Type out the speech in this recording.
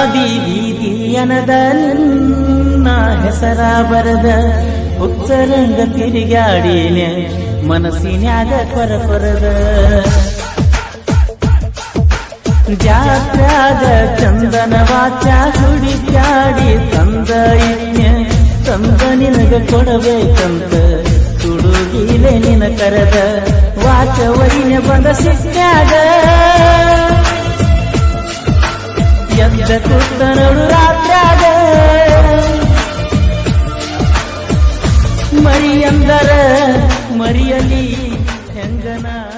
ಬೀದಿ ಬೀದಿಯನದ ನಿನ್ನ ಹೆಸರ ಬರದ ಉತ್ತರಂಗ ತಿರುಗಾಡಿನೆ ಮನಸ್ಸಿನ್ಯಾಗ ಕೊರ ಕೊರದ ಜಾತ್ರಾಗ ಚಂದನ ವಾಚ ಹುಡಿಕ್ಯಾಡಿ ತಂದ ಇನ್ಯ ತಂದ ನಿನಗ ಕೊಡಬೇಕಂತ ತುಡುಗಿಲೆ ನಿನ ಕರೆದ ವಾಚ ವೈನ್ಯ ಬಂದ ಸಿಕ್ಕಾಗ ಎದ್ದ ಕೂತನಳು ರಾತ್ರಾಗ ಮರಿಯಂದರ ಮರಿಯಲಿ ಹೆಂಗನ